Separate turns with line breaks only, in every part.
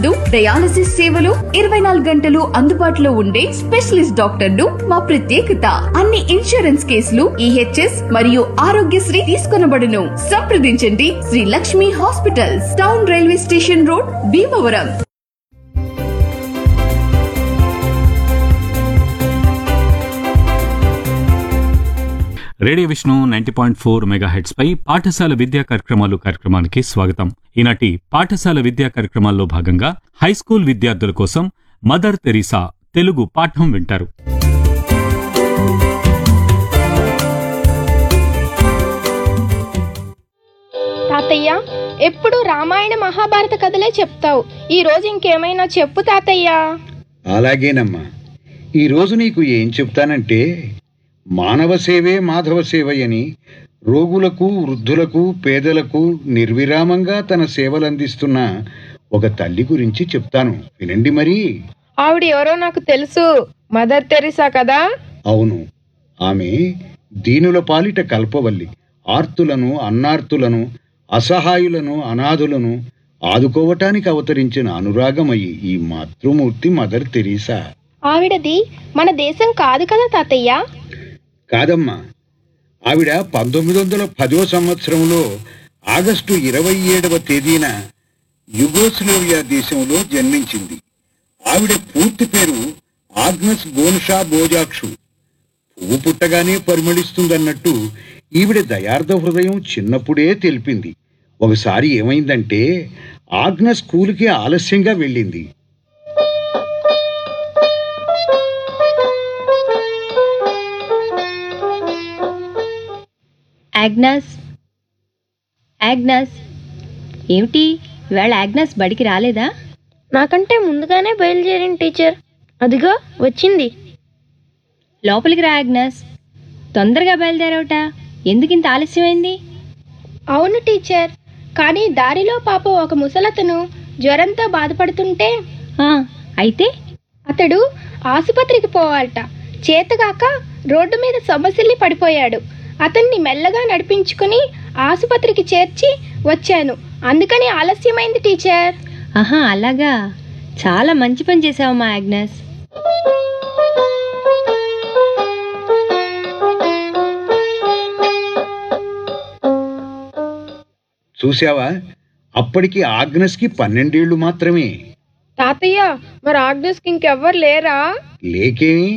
అందిస్తూ డయాలసిస్ సేవలు ఇరవై నాలుగు గంటలు అందుబాటులో ఉండే స్పెషలిస్ట్ డాక్టర్లు మా ప్రత్యేకత అన్ని ఇన్సూరెన్స్ కేసులు ఈహెచ్ఎస్ మరియు ఆరోగ్యశ్రీ తీసుకొనబడును సంప్రదించండి Sri Lakshmi hospitals town railway station road Bhimavaram
radio Vishnu ninety point four megahertz పై పాఠశాల విద్యా కార్యక్రమాలు కార్యక్రమానికి స్వాగతం ఈనాటి పాఠశాల విద్యా కార్యక్రమాల్లో భాగంగా హైస్కూల్ విద్యార్థుల కోసం మదర్ తెరీసా తెలుగు పాఠం వింటారు
తాతయ్య ఎప్పుడు రామాయణ మహాభారత కథలే చెప్తావు ఈ రోజు ఇంకేమైనా చెప్పు తాతయ్య
అలాగేనమ్మా ఈరోజు నీకు ఏం చెప్తానంటే మానవ సేవే మాధవ సేవయని రోగులకు వృద్ధులకు పేదలకు నిర్విరామంగా తన సేవలందిస్తున్న ఒక తల్లి గురించి చెప్తాను వినండి మరి
ఆవిడ ఎవరో నాకు తెలుసు మదర్ తెరిసా కదా
అవును ఆమె దీనుల పాలిట కల్పవల్లి ఆర్తులను అన్నార్తులను అసహాయులను అనాథులను ఆదుకోవటానికి అవతరించిన అనురాగమయ్యి ఈ మాతృమూర్తి మదర్ తెరీసా
ఆవిడది మన దేశం కాదు కదా తాతయ్య
కాదమ్మా ఆవిడ పంతొమ్మిది వందల పదో సంవత్సరంలో ఆగస్టు ఇరవై ఏడవ తేదీన యుగోస్లోవియా దేశంలో జన్మించింది ఆవిడ పూర్తి పేరు ఆగ్నస్ గోన్షా బోజాక్షు పువ్వు పుట్టగానే పరిమళిస్తుందన్నట్టు ఈవిడ దయార్థ హృదయం చిన్నప్పుడే తెలిపింది ఒకసారి ఏమైందంటే ఆగ్నస్ స్కూల్కి ఆలస్యంగా వెళ్ళింది
ఆగ్నస్ ఆగ్నస్ ఏమిటి ఇవాళ ఆగ్నస్ బడికి రాలేదా
నాకంటే ముందుగానే బయలుదేరిన టీచర్ అదిగో వచ్చింది
లోపలికి రా ఆగ్నస్ తొందరగా బయలుదేరవట ఎందుకింత ఆలస్యమైంది
అవును టీచర్ కానీ దారిలో పాప ఒక ముసలతను జ్వరంతో బాధపడుతుంటే
ఆ, అయితే
అతడు ఆసుపత్రికి పోవాలట చేతగాక రోడ్డు మీద సమస్యల్ని పడిపోయాడు అతన్ని మెల్లగా నడిపించుకుని ఆసుపత్రికి చేర్చి వచ్చాను అందుకని ఆలస్యమైంది టీచర్
ఆహా అలాగా చాలా మంచి పని చేసావమ్మా ఆగ్నస్
చూశావా అప్పటికి ఆగ్నస్కి పన్నెండేళ్లు మాత్రమే
తాతయ్య మరి ఆగ్నస్కి ఇంకెవ్వరు లేరా
లేకేమి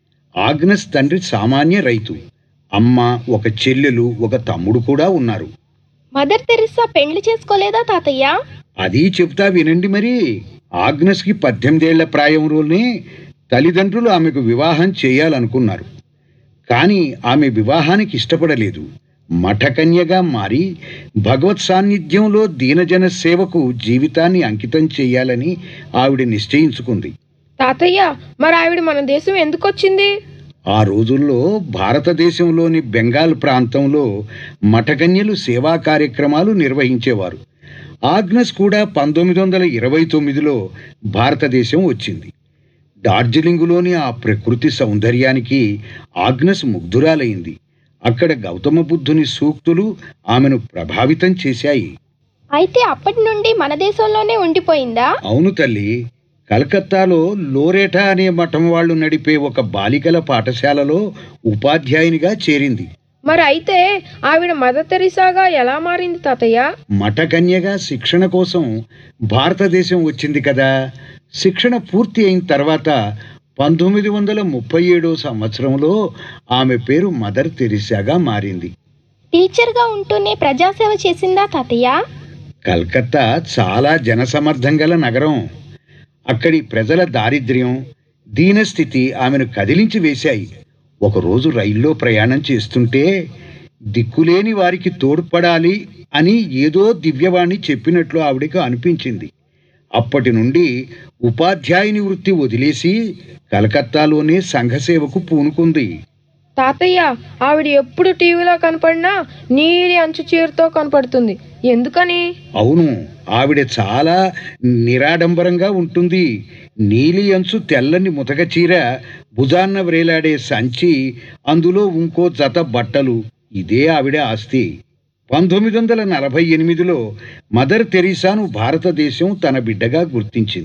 ఆగ్నస్ తండ్రి సామాన్య రైతు అమ్మ ఒక చెల్లెలు ఒక తమ్ముడు కూడా ఉన్నారు
మదర్ తెరిసా పెండ్లి చేసుకోలేదా తాతయ్య
అది చెప్తా వినండి మరి ఆగ్నస్కి పద్దెనిమిదేళ్ల ప్రాయంలోనే తల్లిదండ్రులు ఆమెకు వివాహం చేయాలనుకున్నారు కానీ ఆమె వివాహానికి ఇష్టపడలేదు మఠకన్యగా మారి భగవత్ సాన్నిధ్యంలో దీనజన సేవకు జీవితాన్ని అంకితం చేయాలని ఆవిడ నిశ్చయించుకుంది
తాతయ్య మరి ఆవిడ మన దేశం ఎందుకు వచ్చింది
ఆ రోజుల్లో భారతదేశంలోని బెంగాల్ ప్రాంతంలో మఠకన్యలు సేవా కార్యక్రమాలు నిర్వహించేవారు ఆగ్నస్ కూడా పంతొమ్మిది వందల ఇరవై తొమ్మిదిలో భారతదేశం వచ్చింది డార్జిలింగులోని ఆ ప్రకృతి సౌందర్యానికి ఆగ్నస్ ముగ్ధురాలైంది అక్కడ గౌతమ బుద్ధుని సూక్తులు ఆమెను ప్రభావితం చేశాయి
అయితే అప్పటి నుండి మన దేశంలోనే ఉండిపోయిందా
అవును తల్లి కలకత్తాలో లోరేటా అనే మఠం వాళ్ళు నడిపే ఒక బాలికల పాఠశాలలో ఉపాధ్యాయునిగా చేరింది
మరి అయితే ఆవిడ మదర్ తెరిసాగా ఎలా మారింది తాతయ్య
మఠకన్యగా శిక్షణ కోసం భారతదేశం వచ్చింది కదా శిక్షణ పూర్తి అయిన తర్వాత పంతొమ్మిది వందల ముప్పై ఏడో సంవత్సరంలో ఆమె పేరు మదర్ తెరిసాగా మారింది
టీచర్గా ఉంటూనే ప్రజాసేవ చేసిందా తాతయ్య
కల్కత్తా చాలా జనసమర్థం గల నగరం అక్కడి ప్రజల దారిద్ర్యం దీనస్థితి ఆమెను కదిలించి వేశాయి ఒకరోజు రైల్లో ప్రయాణం చేస్తుంటే దిక్కులేని వారికి తోడ్పడాలి అని ఏదో దివ్యవాణి చెప్పినట్లు ఆవిడకు అనిపించింది అప్పటి నుండి ఉపాధ్యాయుని వృత్తి వదిలేసి కలకత్తాలోనే సంఘసేవకు పూనుకుంది
తాతయ్య ఆవిడ ఎప్పుడు టీవీలో కనపడినా నీలి అంచు చీరతో కనపడుతుంది ఎందుకని
అవును ఆవిడ చాలా నిరాడంబరంగా ఉంటుంది నీలి అంచు తెల్లని ముతక చీర భుజాన్న వ్రేలాడే సంచి అందులో ఇంకో జత బట్టలు ఇదే ఆవిడ ఆస్తి పంతొమ్మిది వందల నలభై ఎనిమిదిలో మదర్ తెరీసాను భారతదేశం తన బిడ్డగా గుర్తించింది